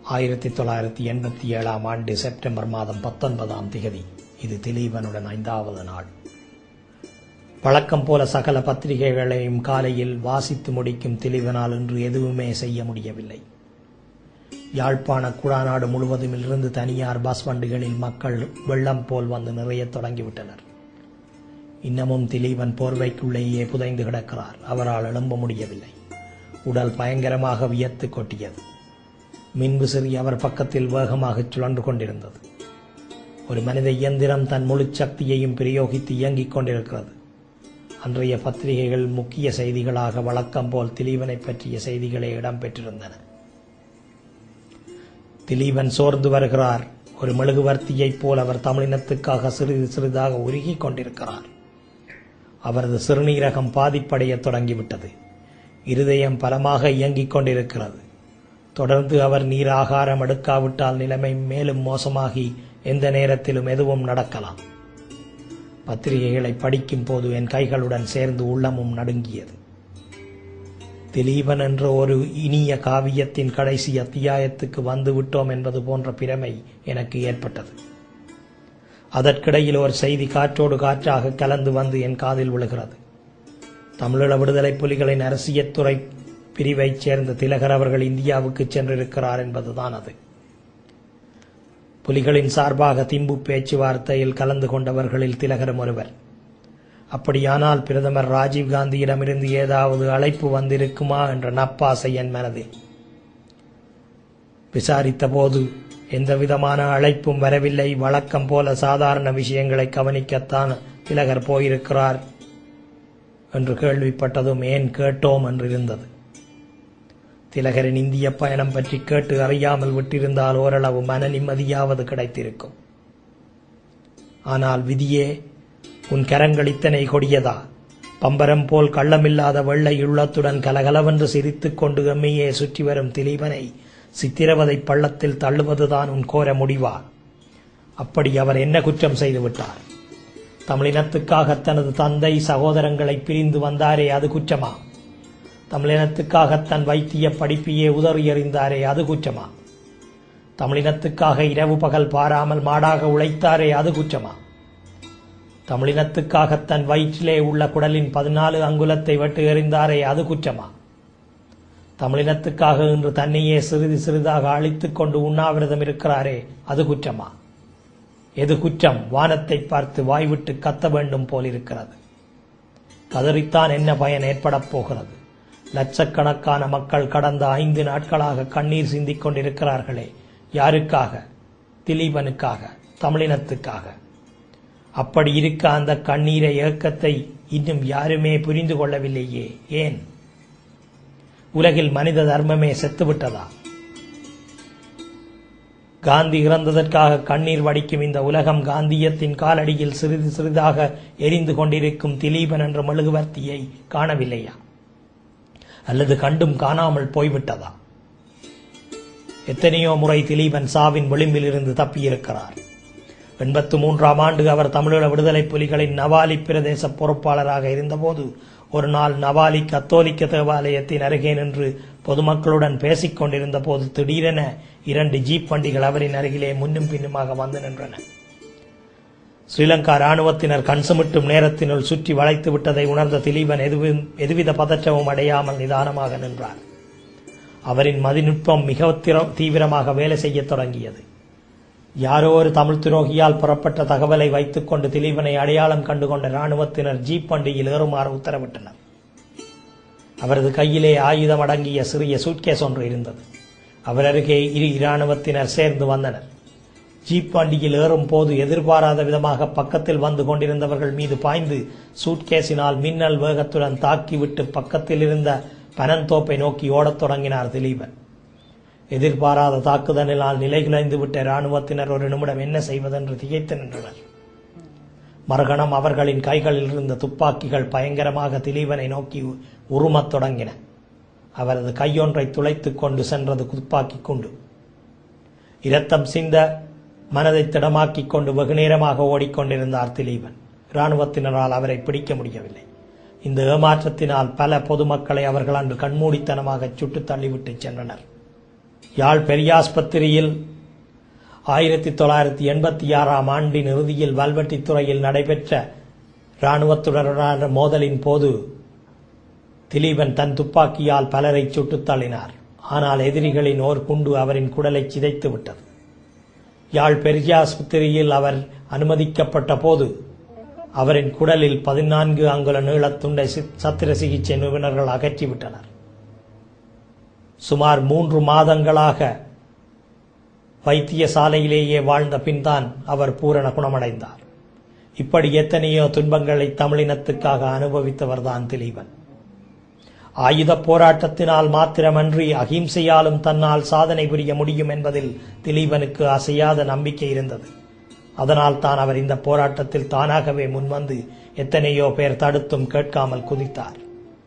ஆயிரத்தி தொள்ளாயிரத்தி எண்பத்தி ஏழாம் ஆண்டு செப்டம்பர் மாதம் பத்தொன்பதாம் திகதி இது திலீபனுடன் ஐந்தாவது நாள் வழக்கம் போல சகல பத்திரிகைகளையும் காலையில் வாசித்து முடிக்கும் திலீபனால் இன்று எதுவுமே செய்ய முடியவில்லை யாழ்ப்பாண குழாநாடு முழுவதும் இருந்து தனியார் பஸ் வண்டிகளில் மக்கள் வெள்ளம் போல் வந்து நிறையத் தொடங்கிவிட்டனர் இன்னமும் திலீபன் போர்வைக்குள்ளேயே புதைந்து கிடக்கிறார் அவரால் எழும்ப முடியவில்லை உடல் பயங்கரமாக வியர்த்து கொட்டியது மின்விசிறி அவர் பக்கத்தில் வேகமாக சுழன்று கொண்டிருந்தது ஒரு மனித இயந்திரம் தன் முழு சக்தியையும் பிரயோகித்து இயங்கிக் கொண்டிருக்கிறது அன்றைய பத்திரிகைகள் முக்கிய செய்திகளாக வழக்கம் போல் திலீபனை பற்றிய செய்திகளே இடம்பெற்றிருந்தன திலீபன் சோர்ந்து வருகிறார் ஒரு மெழுகுவர்த்தியைப் போல் அவர் தமிழினத்துக்காக சிறிது சிறிதாக உருகிக் கொண்டிருக்கிறார் அவரது சிறுநீரகம் பாதிப்படையத் தொடங்கிவிட்டது இருதயம் பலமாக இயங்கிக் கொண்டிருக்கிறது தொடர்ந்து அவர் நீர் ஆகாரம் எடுக்காவிட்டால் நிலைமை மேலும் மோசமாகி எந்த நேரத்திலும் எதுவும் நடக்கலாம் பத்திரிகைகளை படிக்கும் போது என் கைகளுடன் சேர்ந்து உள்ளமும் நடுங்கியது திலீபன் என்ற ஒரு இனிய காவியத்தின் கடைசி அத்தியாயத்துக்கு வந்து விட்டோம் என்பது போன்ற பிரமை எனக்கு ஏற்பட்டது அதற்கிடையில் ஒரு செய்தி காற்றோடு காற்றாக கலந்து வந்து என் காதில் விழுகிறது தமிழீழ விடுதலை புலிகளின் அரசியத்துறை பிரிவைச் சேர்ந்த திலகர் அவர்கள் இந்தியாவுக்கு சென்றிருக்கிறார் என்பதுதான் அது புலிகளின் சார்பாக திம்பு பேச்சுவார்த்தையில் கலந்து கொண்டவர்களில் திலகரும் ஒருவர் அப்படியானால் பிரதமர் ராஜீவ்காந்தியிடமிருந்து ஏதாவது அழைப்பு வந்திருக்குமா என்ற நப்பாசை என் மனதில் விசாரித்த போது எந்தவிதமான அழைப்பும் வரவில்லை வழக்கம் போல சாதாரண விஷயங்களை கவனிக்கத்தான் திலகர் போயிருக்கிறார் என்று கேள்விப்பட்டதும் ஏன் கேட்டோம் என்றிருந்தது திலகரின் இந்திய பயணம் பற்றி கேட்டு அறியாமல் விட்டிருந்தால் ஓரளவு மன நிம்மதியாவது கிடைத்திருக்கும் ஆனால் விதியே உன் கரங்கள் இத்தனை கொடியதா பம்பரம் போல் கள்ளமில்லாத வெள்ளை உள்ளத்துடன் கலகலவென்று சிரித்துக் கொண்டு எம்மையே சுற்றி வரும் திலீபனை சித்திரவதை பள்ளத்தில் தள்ளுவதுதான் உன் கோர முடிவா அப்படி அவர் என்ன குற்றம் செய்து விட்டார் தமிழினத்துக்காக தனது தந்தை சகோதரங்களை பிரிந்து வந்தாரே அது குற்றமா தமிழினத்துக்காக தன் வைத்திய படிப்பையே உதறி எறிந்தாரே அது குற்றமா தமிழினத்துக்காக இரவு பகல் பாராமல் மாடாக உழைத்தாரே அது குற்றமா தமிழினத்துக்காக தன் வயிற்றிலே உள்ள குடலின் பதினாலு அங்குலத்தை வெட்டு எறிந்தாரே அது குற்றமா தமிழினத்துக்காக இன்று தன்னையே சிறிது சிறிதாக அழித்துக் கொண்டு உண்ணாவிரதம் இருக்கிறாரே அது குற்றமா எது குற்றம் வானத்தை பார்த்து வாய்விட்டு கத்த வேண்டும் போலிருக்கிறது கதறித்தான் என்ன பயன் ஏற்படப் போகிறது லட்சக்கணக்கான மக்கள் கடந்த ஐந்து நாட்களாக கண்ணீர் சிந்திக் கொண்டிருக்கிறார்களே யாருக்காக திலீபனுக்காக தமிழினத்துக்காக அப்படி இருக்க அந்த கண்ணீரை ஏக்கத்தை இன்னும் யாருமே புரிந்து கொள்ளவில்லையே ஏன் உலகில் மனித தர்மமே செத்துவிட்டதா காந்தி இறந்ததற்காக கண்ணீர் வடிக்கும் இந்த உலகம் காந்தியத்தின் காலடியில் சிறிது சிறிதாக எரிந்து கொண்டிருக்கும் திலீபன் என்ற மெழுகுவர்த்தியை காணவில்லையா அல்லது கண்டும் காணாமல் போய்விட்டதா எத்தனையோ முறை திலீபன் சாவின் விளிம்பில் இருந்து தப்பியிருக்கிறார் எண்பத்து மூன்றாம் ஆண்டு அவர் தமிழீழ விடுதலை புலிகளின் நவாலி பிரதேச பொறுப்பாளராக இருந்தபோது ஒரு நாள் நவாலி கத்தோலிக்க தேவாலயத்தின் அருகே நின்று பொதுமக்களுடன் பேசிக் கொண்டிருந்த போது திடீரென இரண்டு ஜீப் வண்டிகள் அவரின் அருகிலே முன்னும் பின்னுமாக வந்து நின்றன ஸ்ரீலங்கா ராணுவத்தினர் கண்சுமிட்டும் நேரத்தினுள் சுற்றி வளைத்து விட்டதை உணர்ந்த திலீபன் எதுவும் எதுவித பதற்றமும் அடையாமல் நிதானமாக நின்றார் அவரின் மதிநுட்பம் மிக தீவிரமாக வேலை செய்யத் தொடங்கியது யாரோ ஒரு தமிழ் துரோகியால் புறப்பட்ட தகவலை வைத்துக் கொண்டு திலீபனை அடையாளம் கண்டுகொண்ட ராணுவத்தினர் ஜீப் வண்டியில் ஏறுமாறு உத்தரவிட்டனர் அவரது கையிலே ஆயுதம் அடங்கிய சிறிய சூட்கேஸ் ஒன்று இருந்தது அவர் அருகே இரு இராணுவத்தினர் சேர்ந்து வந்தனர் ஜீப் வண்டியில் ஏறும் போது எதிர்பாராத விதமாக பக்கத்தில் வந்து கொண்டிருந்தவர்கள் மீது பாய்ந்து சூட்கேஸினால் மின்னல் வேகத்துடன் தாக்கிவிட்டு பக்கத்தில் இருந்த பனந்தோப்பை நோக்கி ஓடத் தொடங்கினார் திலீபன் எதிர்பாராத தாக்குதலினால் நிலைகுலைந்து விட்ட இராணுவத்தினர் ஒரு நிமிடம் என்ன செய்வதென்று திகைத்து நின்றனர் மறுகணம் அவர்களின் கைகளில் இருந்த துப்பாக்கிகள் பயங்கரமாக திலீபனை நோக்கி உருமத் தொடங்கின அவரது கையொன்றை துளைத்துக் கொண்டு சென்றது துப்பாக்கி குண்டு இரத்தம் சிந்த மனதை திடமாக்கிக் கொண்டு வெகுநேரமாக ஓடிக்கொண்டிருந்தார் திலீபன் இராணுவத்தினரால் அவரை பிடிக்க முடியவில்லை இந்த ஏமாற்றத்தினால் பல பொதுமக்களை அவர்கள் அன்று கண்மூடித்தனமாக சுட்டுத் தள்ளிவிட்டு சென்றனர் யாழ் பெரியாஸ்பத்திரியில் ஆயிரத்தி தொள்ளாயிரத்தி எண்பத்தி ஆறாம் ஆண்டின் இறுதியில் வல்வெட்டித்துறையில் நடைபெற்ற இராணுவத்துடனான மோதலின் போது திலீபன் தன் துப்பாக்கியால் பலரை சுட்டுத் தள்ளினார் ஆனால் எதிரிகளின் ஓர் குண்டு அவரின் குடலை சிதைத்து விட்டது யாழ் பெரியாஸ்பத்திரியில் அவர் அனுமதிக்கப்பட்ட போது அவரின் குடலில் பதினான்கு அங்குல நீளத்துண்டை சி- சத்திர சிகிச்சை நிபுணர்கள் அகற்றிவிட்டனர் சுமார் மூன்று மாதங்களாக வைத்தியசாலையிலேயே வாழ்ந்த பின்தான் அவர் பூரண குணமடைந்தார் இப்படி எத்தனையோ துன்பங்களை தமிழினத்துக்காக அனுபவித்தவர்தான் திலீபன் ஆயுதப் போராட்டத்தினால் மாத்திரமன்றி அகிம்சையாலும் தன்னால் சாதனை புரிய முடியும் என்பதில் திலீபனுக்கு அசையாத நம்பிக்கை இருந்தது அதனால் தான் அவர் இந்த போராட்டத்தில் தானாகவே முன்வந்து எத்தனையோ பேர் தடுத்தும் கேட்காமல் குதித்தார்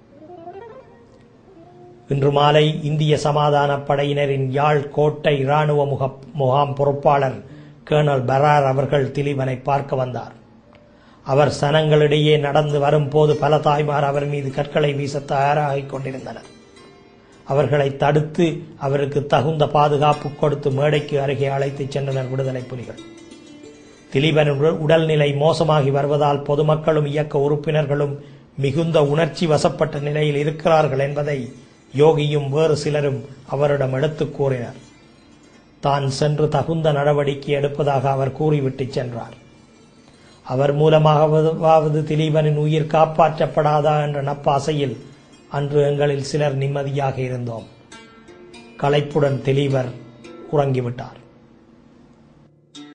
இன்று மாலை இந்திய சமாதான படையினரின் யாழ் கோட்டை இராணுவ முக முகாம் பொறுப்பாளர் கேர்னல் பரார் அவர்கள் திலீபனை பார்க்க வந்தார் அவர் சனங்களிடையே நடந்து வரும்போது பல தாய்மார் அவர் மீது கற்களை வீச தயாராகிக் கொண்டிருந்தனர் அவர்களை தடுத்து அவருக்கு தகுந்த பாதுகாப்பு கொடுத்து மேடைக்கு அருகே அழைத்துச் சென்றனர் விடுதலை புலிகள் திலீபன் உட- உடல்நிலை மோசமாகி வருவதால் பொதுமக்களும் இயக்க உறுப்பினர்களும் மிகுந்த உணர்ச்சி வசப்பட்ட நிலையில் இருக்கிறார்கள் என்பதை யோகியும் வேறு சிலரும் அவரிடம் எடுத்துக் கூறினர் தான் சென்று தகுந்த நடவடிக்கை எடுப்பதாக அவர் கூறிவிட்டு சென்றார் அவர் மூலமாகவாவது திலீபனின் உயிர் காப்பாற்றப்படாதா என்ற நப்பாசையில் அன்று எங்களில் சிலர் நிம்மதியாக இருந்தோம் களைப்புடன் திலீபர் உறங்கிவிட்டார்